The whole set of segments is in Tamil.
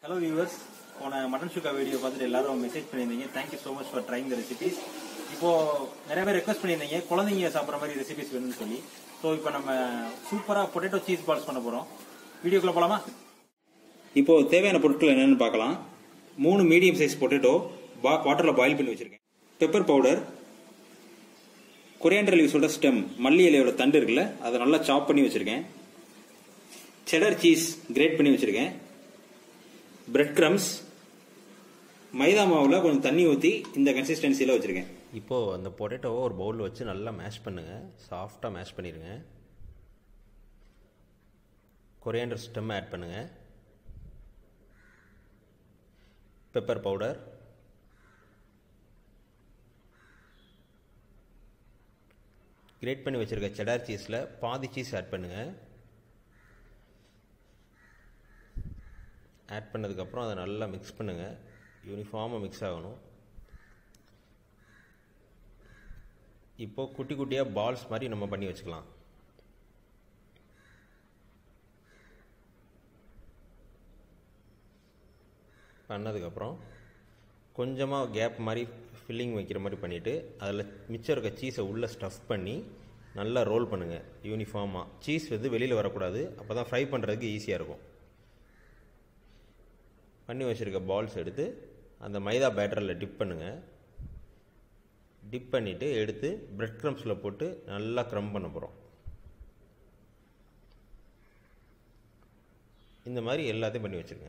ஹலோ வியூவர்ஸ் போன மட்டன் சுக்கா வீடியோ பார்த்துட்டு எல்லாரும் மெசேஜ் பண்ணியிருந்தீங்க thank you so much for trying the recipes இப்போ நிறைய பேர் ரெக்வஸ்ட் பண்ணியிருந்தீங்க குழந்தைங்க சாப்பிட்ற மாதிரி ரெசிபிஸ் வேணும்னு சொல்லி ஸோ இப்போ நம்ம சூப்பராக பொட்டேட்டோ சீஸ் பால்ஸ் பண்ண போகிறோம் வீடியோக்குள்ள போலாமா இப்போ தேவையான பொருட்கள் என்னன்னு பார்க்கலாம் மூணு மீடியம் சைஸ் பொட்டேட்டோ வாட்டரில் பாயில் பண்ணி வச்சிருக்கேன் பெப்பர் பவுடர் கொரியாண்டர் லீவ்ஸோட ஸ்டெம் மல்லி இலையோட தண்டு இருக்குல்ல அதை நல்லா சாப் பண்ணி வச்சிருக்கேன் செடர் சீஸ் கிரேட் பண்ணி வச்சிருக்கேன் பிரெட் கிரம்ஸ் மைதா மாவில் கொஞ்சம் தண்ணி ஊற்றி இந்த கன்சிஸ்டன்சியில் வச்சுருக்கேன் இப்போது அந்த பொட்டேட்டோவை ஒரு பவுலில் வச்சு நல்லா மேஷ் பண்ணுங்கள் சாஃப்டாக மேஷ் பண்ணிடுங்க கொரியாண்டர் ஸ்டெம் ஆட் பண்ணுங்கள் பெப்பர் பவுடர் கிரேட் பண்ணி வச்சுருக்க செடார் சீஸில் பாதி சீஸ் ஆட் பண்ணுங்கள் ஆட் பண்ணதுக்கப்புறம் அதை நல்லா மிக்ஸ் பண்ணுங்கள் யூனிஃபார்மாக மிக்ஸ் ஆகணும் இப்போது குட்டி குட்டியாக பால்ஸ் மாதிரி நம்ம பண்ணி வச்சுக்கலாம் பண்ணதுக்கப்புறம் கொஞ்சமாக கேப் மாதிரி ஃபில்லிங் வைக்கிற மாதிரி பண்ணிவிட்டு அதில் மிச்சம் இருக்க சீஸை உள்ளே ஸ்டஃப் பண்ணி நல்லா ரோல் பண்ணுங்கள் யூனிஃபார்மாக சீஸ் வந்து வெளியில் வரக்கூடாது அப்போ தான் ஃப்ரை பண்ணுறதுக்கு ஈஸியாக இருக்கும் பண்ணி வச்சுருக்க பால்ஸ் எடுத்து அந்த மைதா பேட்டரில் டிப் பண்ணுங்கள் டிப் பண்ணிவிட்டு எடுத்து பிரெட் க்ரம்ஸில் போட்டு நல்லா க்ரம் பண்ண போகிறோம் இந்த மாதிரி எல்லாத்தையும் பண்ணி வச்சுருங்க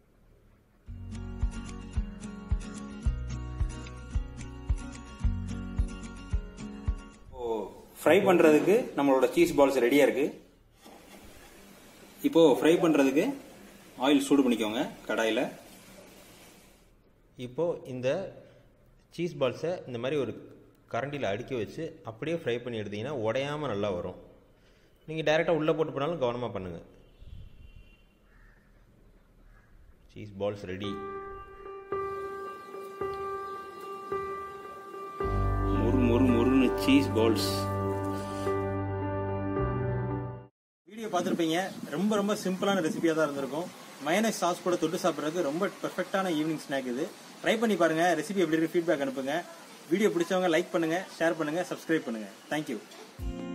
இப்போ ஃப்ரை பண்ணுறதுக்கு நம்மளோட சீஸ் பால்ஸ் ரெடியாக இருக்கு இப்போ ஃப்ரை பண்ணுறதுக்கு ஆயில் சூடு பண்ணிக்கோங்க கடாயில் இப்போது இந்த சீஸ் பால்ஸை இந்த மாதிரி ஒரு கரண்டியில் அடுக்கி வச்சு அப்படியே ஃப்ரை பண்ணி எடுத்தீங்கன்னா உடையாமல் நல்லா வரும் நீங்கள் டைரெக்டாக உள்ளே போட்டு போனாலும் கவனமாக பண்ணுங்கள் சீஸ் பால்ஸ் ரெடி முறு முறு முறுன்னு சீஸ் பால்ஸ் வீடியோ பார்த்துருப்பீங்க ரொம்ப ரொம்ப சிம்பிளான ரெசிபியாக தான் இருந்திருக்கும் மயனஸ் சாஸ் கூட தொட்டு சாப்பிட்றதுக்கு ரொம்ப பெர்ஃபெக்டான ஈவினிங் ஸ்நாக் இது ட்ரை பண்ணி பாருங்க ரெசிபி எப்படி இருக்கு ஃபீட்பேக் அனுப்புங்க வீடியோ பிடிச்சவங்க லைக் பண்ணுங்க ஷேர் பண்ணுங்க சப்ஸ்கிரைப் பண்ணுங்க தேங்க்யூ